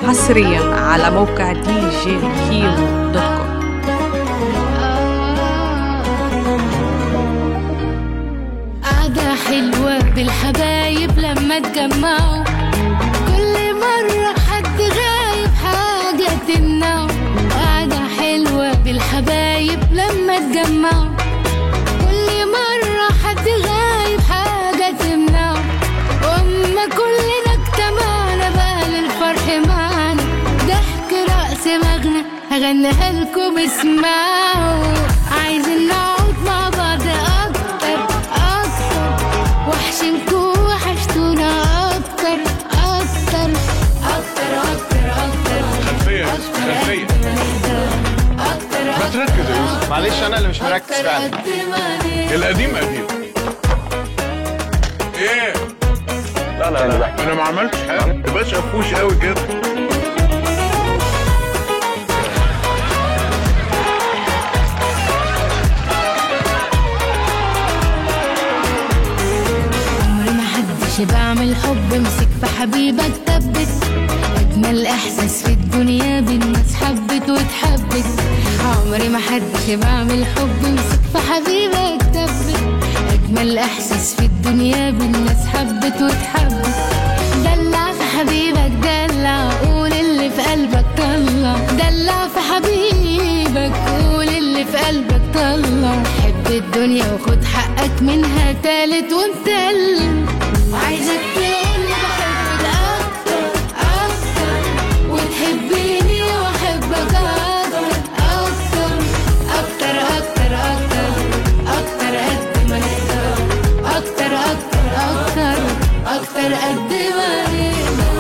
حصريا على موقع دي جي كيمو دوت كوم قعدة حلوة بالحبايب لما تجمعوا كل مرة حد غايب حاجة تمنعه قعدة حلوة بالحبايب لما تجمعوا كل مرة حد غايب حاجة تمنعه وأما كلنا اجتمعنا بقى للفرح معانا ضحك رقص مغنى هغنيها لكم اسمعوا عايزين نقعد مع بعض أكتر أكتر وحشنكوا وحشتونا أكتر أكتر أكتر أكتر أكتر خلفية يا يوسف، خلفية. أكتر ما تركز يا يوسف معلش انا اللي مش مركز أكتر فعلا قد ما نقدر. القديم قديم ايه لا لا لا انا ما عملتش حاجه تبقاش قفوش قوي كده عمري ما حدش بعمل حب مسك في حبيبك ثبت اجمل احساس في الدنيا بالناس حبت واتحبت عمري ما حدش بعمل حب مسك في حبيبك ثبت اجمل احساس في الدنيا بالناس حبت واتحبت دلع في حبيبك دلع قول اللي في قلبك طلع دلع في حبيبك قول اللي في قلبك طلع حب الدنيا وخد حقك منها تالت ومتلم عايزك تقولي بحبك اكتر اكتر وتحبيني واحبك اكتر اكتر اكتر اكتر اكتر اكتر قد ما نقدر اكتر اكتر اكتر اكتر قد ما نقدر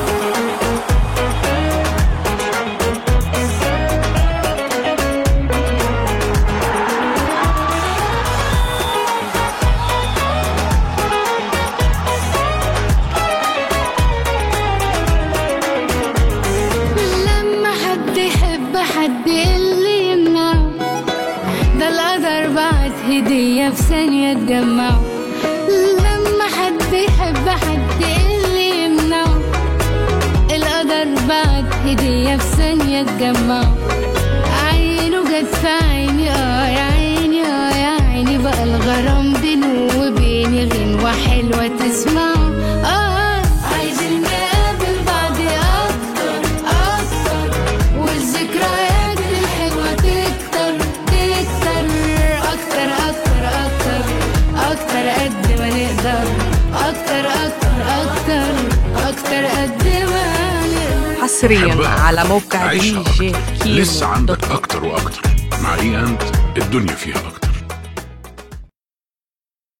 لما حد يحب حد اللي يمنعه ده القدر بعت هدية في ثانية تجمعه لما حد يحب حد اللي يمنعه القدر بعت هدية في ثانية تجمعه عينه جت في عيني اه يا عيني اه يا عيني بقى الغرام بينه وبيني غنوة حلوة تسمعه اه عايزين نقابل بعض اكتر اكتر والذكريات الحلوة تكتر تكتر اكتر اكتر اكتر اكتر قد ما نقدر اكتر اكتر اكتر اكتر قد ما نقدر حصريا حبها. على موقع دي عيشها جي أكتر. كيمو لسه دوت عندك كوم. أكتر وأكتر مع إيه أنت الدنيا فيها أكتر